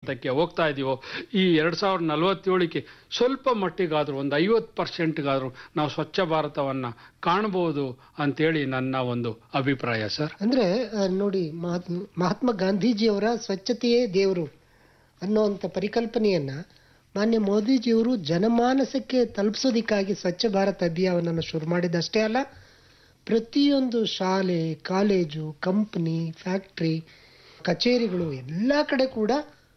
ಭಾರತಕ್ಕೆ ಹೋಗ್ತಾ ಇದೀವೋ ಈ ಎರಡ್ ಸಾವಿರದ ನಲವತ್ತೇಳಕ್ಕೆ ಸ್ವಲ್ಪ ಮಟ್ಟಿಗಾದ್ರೂ ಒಂದು ಐವತ್ತು ಪರ್ಸೆಂಟ್ಗಾದ್ರೂ ನಾವು ಸ್ವಚ್ಛ ಭಾರತವನ್ನ ಕಾಣಬಹುದು ಅಂತೇಳಿ ನನ್ನ ಒಂದು ಅಭಿಪ್ರಾಯ ಸರ್ ಅಂದ್ರೆ ಆ, ನೋಡಿ ಮಹಾತ್ಮ ಮಹಾತ್ಮ ಗಾಂಧೀಜಿಯವರ ಸ್ವಚ್ಛತೆಯೇ ದೇವರು ಅನ್ನುವಂಥ ಪರಿಕಲ್ಪನೆಯನ್ನ ಮಾನ್ಯ ಮೋದಿಜಿಯವರು ಜನಮಾನಸಕ್ಕೆ ತಲುಪಿಸೋದಕ್ಕಾಗಿ ಸ್ವಚ್ಛ ಭಾರತ್ ಅಭಿಯಾನವನ್ನು ಶುರು ಮಾಡಿದಷ್ಟೇ ಅಲ್ಲ ಪ್ರತಿಯೊಂದು ಶಾಲೆ ಕಾಲೇಜು ಕಂಪನಿ ಫ್ಯಾಕ್ಟ್ರಿ ಕಚೇರಿಗಳು ಎಲ್ಲ ಕಡೆ ಕೂಡ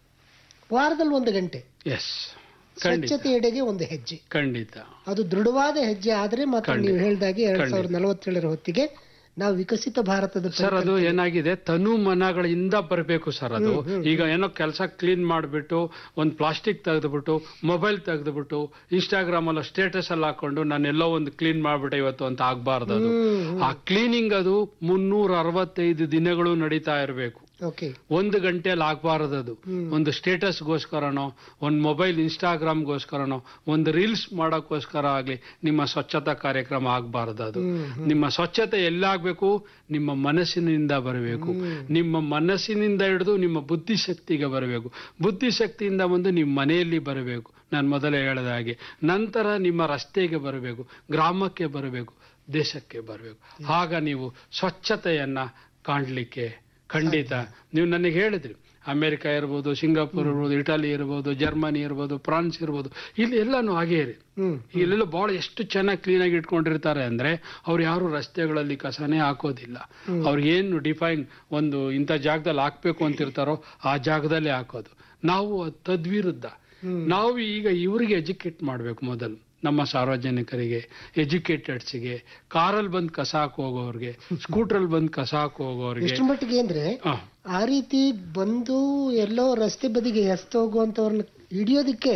ವಾರದಲ್ಲಿ ಒಂದು ಗಂಟೆ ಎಸ್ ಖಂಡಿತ ಸ್ವಚ್ಛತೆಯೆಡೆಗೆ ಒಂದು ಹೆಜ್ಜೆ ಖಂಡಿತ ಅದು ದೃಢವಾದ ಹೆಜ್ಜೆ ಆದ್ರೆ ಮಾತ್ರ ಖಂಡಿತ. ನೀವು ಹೇಳ್ದಾಗೆ ಎರಡ್ ಖಂಡಿತ. ಸಾವಿರದ ನಲವತ್ತೇಳರ ಹೊತ್ತಿಗೆ ನಾವು ವಿಕಸಿತ ಭಾರತದ ಸರ್ ಅದು ಏನಾಗಿದೆ ತನು ಮನಗಳಿಂದ ಬರಬೇಕು ಸರ್ ಅದು ಈಗ ಏನೋ ಕೆಲಸ ಕ್ಲೀನ್ ಮಾಡಿಬಿಟ್ಟು ಒಂದು ಪ್ಲಾಸ್ಟಿಕ್ ತೆಗೆದುಬಿಟ್ಟು ಮೊಬೈಲ್ ತೆಗೆದುಬಿಟ್ಟು ಇನ್ಸ್ಟಾಗ್ರಾಮ್ ಅಲ್ಲ ಸ್ಟೇಟಸ್ ಅಲ್ಲಿ ಹಾಕೊಂಡು ನಾನು ಎಲ್ಲೋ ಒಂದು ಕ್ಲೀನ್ ಮಾಡ್ಬಿಟ್ಟೆ ಇವತ್ತು ಅಂತ ಆಗ್ಬಾರ್ದು ಅದು ಆ ಕ್ಲೀನಿಂಗ್ ಅದು ಮುನ್ನೂರ ಅರವತ್ತೈದು ದಿನಗಳು ನಡೀತಾ ಇರಬೇಕು ಓಕೆ ಒಂದು ಗಂಟೆಯಲ್ಲಿ ಆಗ್ಬಾರದು ಅದು ಒಂದು ಸ್ಟೇಟಸ್ಗೋಸ್ಕರನೋ ಒಂದು ಮೊಬೈಲ್ ಇನ್ಸ್ಟಾಗ್ರಾಮ್ಗೋಸ್ಕರನೋ ಒಂದು ರೀಲ್ಸ್ ಮಾಡೋಕ್ಕೋಸ್ಕರ ಆಗಲಿ ನಿಮ್ಮ ಸ್ವಚ್ಛತಾ ಕಾರ್ಯಕ್ರಮ ಆಗಬಾರದು ಅದು ನಿಮ್ಮ ಸ್ವಚ್ಛತೆ ಎಲ್ಲಾಗಬೇಕು ನಿಮ್ಮ ಮನಸ್ಸಿನಿಂದ ಬರಬೇಕು ನಿಮ್ಮ ಮನಸ್ಸಿನಿಂದ ಹಿಡಿದು ನಿಮ್ಮ ಬುದ್ಧಿಶಕ್ತಿಗೆ ಬರಬೇಕು ಬುದ್ಧಿಶಕ್ತಿಯಿಂದ ಬಂದು ನಿಮ್ಮ ಮನೆಯಲ್ಲಿ ಬರಬೇಕು ನಾನು ಮೊದಲೇ ಹೇಳಿದ ಹಾಗೆ ನಂತರ ನಿಮ್ಮ ರಸ್ತೆಗೆ ಬರಬೇಕು ಗ್ರಾಮಕ್ಕೆ ಬರಬೇಕು ದೇಶಕ್ಕೆ ಬರಬೇಕು ಆಗ ನೀವು ಸ್ವಚ್ಛತೆಯನ್ನ ಕಾಣಲಿಕ್ಕೆ ಖಂಡಿತ ನೀವು ನನಗೆ ಹೇಳಿದ್ರಿ ಅಮೆರಿಕ ಇರ್ಬೋದು ಸಿಂಗಾಪುರ್ ಇರ್ಬೋದು ಇಟಲಿ ಇರ್ಬೋದು ಜರ್ಮನಿ ಇರ್ಬೋದು ಫ್ರಾನ್ಸ್ ಇರ್ಬೋದು ಇಲ್ಲಿ ಎಲ್ಲಾನು ಹಾಗೇ ಇರಿ ಹ್ಮ್ ಇಲ್ಲೆಲ್ಲ ಬಹಳ ಎಷ್ಟು ಚೆನ್ನಾಗಿ ಕ್ಲೀನ್ ಆಗಿ ಇಟ್ಕೊಂಡಿರ್ತಾರೆ ಅಂದ್ರೆ ಅವ್ರು ಯಾರು ರಸ್ತೆಗಳಲ್ಲಿ ಕಸನೇ ಹಾಕೋದಿಲ್ಲ ಅವ್ರಿಗೆ ಏನು ಡಿಫೈನ್ ಒಂದು ಇಂಥ ಜಾಗದಲ್ಲಿ ಹಾಕ್ಬೇಕು ಅಂತಿರ್ತಾರೋ ಆ ಜಾಗದಲ್ಲೇ ಹಾಕೋದು ನಾವು ಅದ್ ತದ್ವಿರುದ್ಧ ನಾವು ಈಗ ಇವರಿಗೆ ಎಜುಕೇಟ್ ಮಾಡ್ಬೇಕು ಮೊದಲು ನಮ್ಮ ಸಾರ್ವಜನಿಕರಿಗೆ ಎಜುಕೇಟೆಡ್ಸ್ಗೆ ಕಾರಲ್ಲಿ ಬಂದು ಕಸ ಹಾಕಿ ಹೋಗೋರ್ಗೆ ಸ್ಕೂಟ್ರಲ್ಲಿ ಬಂದು ಕಸ ಹಾಕಿ ಹೋಗೋರ್ಗೆ ಎಷ್ಟು ಮಟ್ಟಿಗೆ ಅಂದ್ರೆ ಆ, ಆ ರೀತಿ ಬಂದು ಎಲ್ಲೋ ರಸ್ತೆ ಬದಿಗೆ ಎಸ್ತು ಹೋಗುವಂತವ್ರನ್ನ ಹಿಡಿಯೋದಿಕ್ಕೆ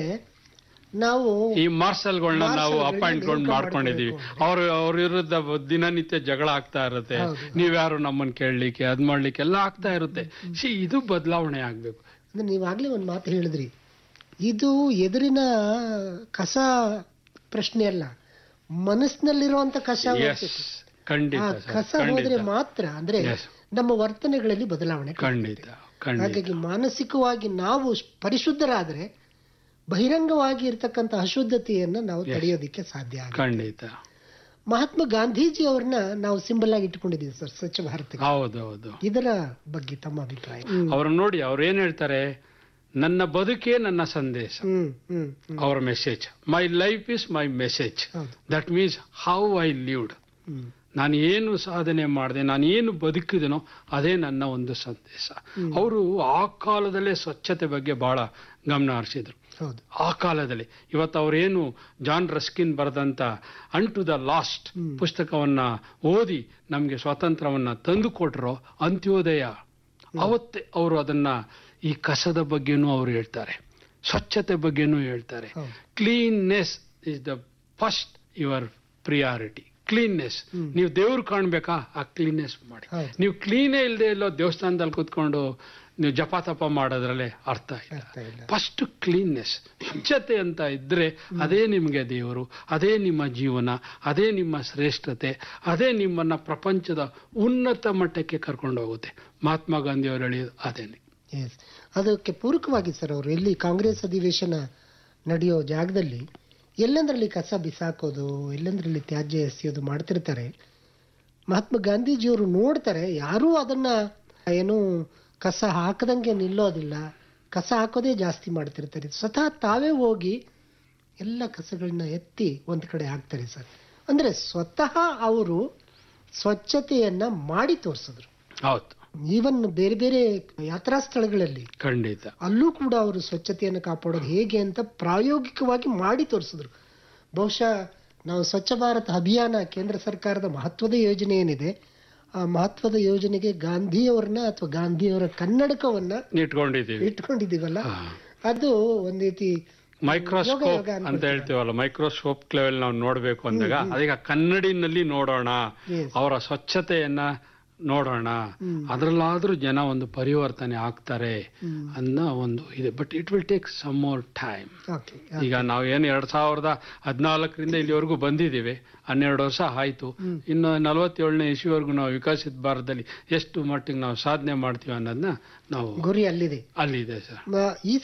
ನಾವು ಈ ಮಾರ್ಷಲ್ಗಳನ್ನ ನಾವು ಮಾರ್ಷಲ್ಗಳನ್ನ ಅಪಾಯಿಂಟ್ಮೆಂಟ್ ನೇಮಕ ಮಾಡ್ಕೊಂಡಿದೀವಿ ಮಾಡ್ಕೊಬೇಕು. ಅವ್ರ ಅವ್ರ ವಿರುದ್ಧ ದಿನನಿತ್ಯ ಜಗಳ ಆಗ್ತಾ ಇರುತ್ತೆ ಹೌದು. ನೀವ್ಯಾರು ನಮ್ಮನ್ನ ಕೇಳಲಿಕ್ಕೆ ಅದ್ ಮಾಡ್ಲಿಕ್ಕೆ ಎಲ್ಲ ಆಗ್ತಾ ಇರುತ್ತೆ ಸಿ ಇದು ಬದಲಾವಣೆ ಆಗ್ಬೇಕು ಅಂದ್ರೆ ನೀವಾಗ್ಲೇ ಒಂದು ಮಾತು ಹೇಳಿದ್ರಿ ಇದು ಎದುರಿನ ಕಸ ಪ್ರಶ್ನೆ ಅಲ್ಲ ಮನಸ್ಸಿನಲ್ಲಿರುವಂತ ಕಸ ಎಸ್ ಹೋಗ್ಬೇಕು. ಖಂಡಿತ ಆ ಸರ್, ಕಸ ಹೋದ್ರೆ ಖಂಡಿತ ಮಾತ್ರ ಅಂದ್ರೆ Yes. ನಮ್ಮ ವರ್ತನೆಗಳಲ್ಲಿ ಬದಲಾವಣೆ ಖಂಡಿತ ಖಂಡಿತ ಹಾಗಾಗಿ ಮಾನಸಿಕವಾಗಿ ನಾವು ಪರಿಶುದ್ಧರಾದ್ರೆ ಬಹಿರಂಗವಾಗಿ ಇರ್ತಕ್ಕಂಥ ಅಶುದ್ಧತೆಯನ್ನ ನಾವು ತಡೆಯೋದಿಕ್ಕೆ ಸಾಧ್ಯ ಆಗುತ್ತೆ ಖಂಡಿತ ಮಹಾತ್ಮ ಗಾಂಧೀಜಿ ಅವ್ರನ್ನ ನಾವು ಸಿಂಬಲ್ ಆಗಿ ಇಟ್ಕೊಂಡಿದ್ದೀವಿ ಸರ್ ಸ್ವಚ್ಛ ಭಾರತ ಹೌದು ಹೌದು ಇದರ ಬಗ್ಗೆ ತಮ್ಮ ಅಭಿಪ್ರಾಯ ಅವ್ರ ನೋಡಿ ಅವ್ರು ಏನ್ ಹೇಳ್ತಾರೆ ನನ್ನ ಬದುಕೇ ನನ್ನ ಸಂದೇಶ ಹ್ಮ್ ಹ್ಮ್ ಹ್ಮ್ ಅವರ message my life is my message ಹೌದು that means how I lived hmm ನಾನು ಏನು ಸಾಧನೆ ಮಾಡಿದೆ ನಾನು ಏನು ಬದುಕಿದೆನೋ ಅದೇ ನನ್ನ ಒಂದು ಸಂದೇಶ ಅವರು ಆ ಕಾಲದಲ್ಲೇ ಸ್ವಚ್ಛತೆ ಬಗ್ಗೆ ಬಹಳ ಗಮನ ಹರಿಸಿದ್ರು ಹೌದು ಆ ಕಾಲದಲ್ಲಿ ಇವತ್ತು ಅವರೇನು ಜಾನ್ ರಸ್ಕಿನ್ ಬರೆದಂತ ಅನ್ ಟು ದ ಲಾಸ್ಟ್ ಪುಸ್ತಕವನ್ನ ಓದಿ ನಮಗೆ ಸ್ವಾತಂತ್ರ್ಯವನ್ನ ತಂದು ಕೊಟ್ರೋ ಅಂತ್ಯೋದಯ ಅವತ್ತೇ ಅವರು ಅದನ್ನ ಈ ಕಸದ ಬಗ್ಗೆನೂ ಅವರು ಹೇಳ್ತಾರೆ ಸ್ವಚ್ಛತೆ ಬಗ್ಗೆನೂ ಹೇಳ್ತಾರೆ ಹೌದು. Cleanness is the first your priority cleanness ನೀವು ದೇವ್ರು ಕಾಣ್ಬೇಕಾ ಆ ಕ್ಲೀನ್ನೆಸ್ ಮಾಡಿ ಹೌದು. ನೀವು ಕ್ಲೀನೇ ಇಲ್ಲದೆ ಇಲ್ಲೋ ದೇವಸ್ಥಾನದಲ್ಲಿ ಕೂತ್ಕೊಂಡು ನೀವು ಜಪ ತಪ ಮಾಡೋದ್ರಲ್ಲೇ ಅರ್ಥ ಇಲ್ಲ ಅರ್ಥ ಇಲ್ಲ ಫಸ್ಟ್ ಕ್ಲೀನ್ನೆಸ್ ಸ್ವಚ್ಛತೆ ಅಂತ ಇದ್ರೆ ಅದೇ ನಿಮಗೆ ದೇವರು ಅದೇ ನಿಮ್ಮ ಜೀವನ ಅದೇ ನಿಮ್ಮ ಶ್ರೇಷ್ಠತೆ ಅದೇ ನಿಮ್ಮನ್ನ ಪ್ರಪಂಚದ ಉನ್ನತ ಮಟ್ಟಕ್ಕೆ ಕರ್ಕೊಂಡು ಹೋಗುತ್ತೆ ಮಹಾತ್ಮ ಗಾಂಧಿ ಅವರು ಹೇಳಿದ ಅದೇನೆ ಎಸ್ ಅದಕ್ಕೆ ಪೂರಕವಾಗಿ ಸರ್ ಅವರು ಎಲ್ಲಿ ಕಾಂಗ್ರೆಸ್ ಅಧಿವೇಶನ ನಡೆಯೋ ಜಾಗದಲ್ಲಿ ಎಲ್ಲಂದ್ರಲ್ಲಿ ಕಸ ಬಿಸಾಕೋದು ಎಲ್ಲಂದ್ರಲ್ಲಿ ತ್ಯಾಜ್ಯ ಎಸೆಯೋದು ಮಾಡ್ತಿರ್ತಾರೆ ಮಹಾತ್ಮ ಗಾಂಧೀಜಿಯವರು ನೋಡ್ತಾರೆ ಯಾರೂ ಅದನ್ನ ಏನು ಕಸ ಹಾಕದಂಗೆ ನಿಲ್ಲೋದಿಲ್ಲ ಕಸ ಹಾಕೋದೇ ಜಾಸ್ತಿ ಮಾಡ್ತಿರ್ತಾರೆ ಸ್ವತಃ ತಾವೇ ಹೋಗಿ ಎಲ್ಲ ಕಸಗಳನ್ನ ಎತ್ತಿ ಒಂದ್ ಕಡೆ ಹಾಕ್ತಾರೆ ಸರ್ ಅಂದ್ರೆ ಸ್ವತಃ ಅವರು ಸ್ವಚ್ಛತೆಯನ್ನ ಮಾಡಿ ತೋರಿಸಿದ್ರು ಹೌದು ಈವನ್ ಬೇರೆ ಬೇರೆ ಯಾತ್ರಾ ಸ್ಥಳಗಳಲ್ಲಿ ಖಂಡಿತ ಅಲ್ಲೂ ಕೂಡ ಅವರು ಸ್ವಚ್ಛತೆಯನ್ನು ಕಾಪಾಡೋದು ಹೇಗೆ ಅಂತ ಪ್ರಾಯೋಗಿಕವಾಗಿ ಮಾಡಿ ತೋರಿಸಿದ್ರು ಬಹುಶಃ ನಾವು ಸ್ವಚ್ಛ ಭಾರತ್ ಅಭಿಯಾನ ಕೇಂದ್ರ ಸರ್ಕಾರದ ಮಹತ್ವದ ಯೋಜನೆ ಏನಿದೆ ಆ ಮಹತ್ವದ ಯೋಜನೆಗೆ ಗಾಂಧಿಯವರನ್ನ ಅಥವಾ ಗಾಂಧಿಯವರ ಕನ್ನಡಕವನ್ನ ಇಟ್ಕೊಂಡಿದ್ದೀವಿ ಇಟ್ಕೊಂಡಿದೀವಲ್ಲ ಅದು ಒಂದ್ ರೀತಿ ಮೈಕ್ರೋಸ್ಕೋಪ್ ಯೋಗ ಅಂತ ಅನ್ಕೊಳ್ತೀನಿ. ಹೇಳ್ತೀವಲ್ಲ ಮೈಕ್ರೋಸ್ಕೋಪ್ ಲೆವೆಲ್ ನಾವು ನೋಡ್ಬೇಕು ಅಂದಾಗ ಅದೀಗ ಕನ್ನಡಿನಲ್ಲಿ ನೋಡೋಣ Yes. ಅವರ ಸ್ವಚ್ಛತೆಯನ್ನ ನೋಡೋಣ ಅದ್ರಲ್ಲಾದ್ರೂ ಜನ ಒಂದು ಪರಿವರ್ತನೆ ಆಗ್ತಾರೆ ಅನ್ನೋ ಒಂದು ಇದೆ but it will take some more time okay ಈಗ ನಾವು ಏನು ಎರಡ್ ಸಾವಿರದ ಹದಿನಾಲ್ಕರಿಂದ ಇಲ್ಲಿವರೆಗೂ ಬಂದಿದ್ದೀವಿ ಹನ್ನೆರಡು ವರ್ಷ ಆಯ್ತು ಇನ್ನು ನಲವತ್ತೇಳನೇ ಇಸ್ವಿವರೆಗೂ ನಾವು ವಿಕಸಿತ ಭಾರತದಲ್ಲಿ ಎಷ್ಟು ಮಟ್ಟಿಗೆ ನಾವು ಸಾಧನೆ ಮಾಡ್ತೀವಿ ಅನ್ನೋದನ್ನ ನಾವು ಗುರಿ ಅಲ್ಲಿದೆ ಅಲ್ಲಿದೆ ಸರ್ ಮ- ಈ